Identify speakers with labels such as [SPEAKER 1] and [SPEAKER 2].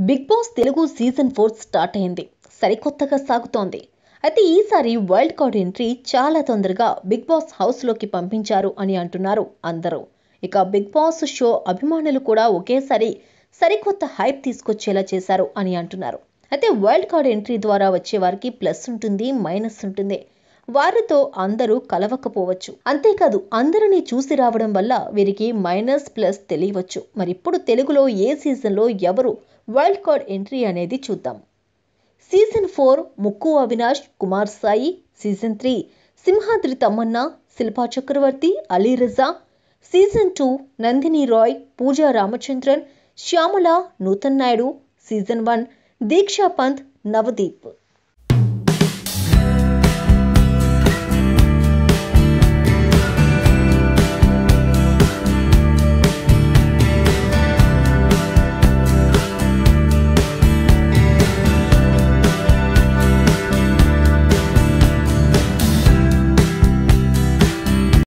[SPEAKER 1] big boss Telugu season four start అయింది సరికొత్తగా సాగుతోంది అయితే ఈసారి వైల్డ్ కార్డ్ ఎంట్రీ చాలా తొందరగా బిగ్ బాస్ హౌస్లోకి పంపించారు అని అంటున్నారు అందరూ ఇక బిగ్ బాస్ షో అభిమానులు కూడా ఒకేసారి సరికొత్త హైప్ తీసుకొచ్చేలా చేశారు అని అంటున్నారు అయితే వైల్డ్ కార్డ్ ఎంట్రీ ద్వారా వచ్చే వారికి ప్లస్ ఉంటుంది మైనస్ ఉంటుంది వారితో అందరూ కలవకపోవచ్చు అంతేకాదు అందరినీ చూసి రావడం వల్ల వీరికి మైనస్ ప్లస్ తెలియవచ్చు మరి ఇప్పుడు తెలుగులో ఏ సీజన్లో ఎవరు వైల్డ్ కార్డ్ ఎంట్రీ అనేది చూద్దాం season four Mukku Avinash Kumar Sai season three Simhadri Tammanna Shilpa Chakravarthy Ali Raza season two Nandini Rai Pooja Ramachandran Shyamala Nutan Naidu season one Deeksha Panth Navdeep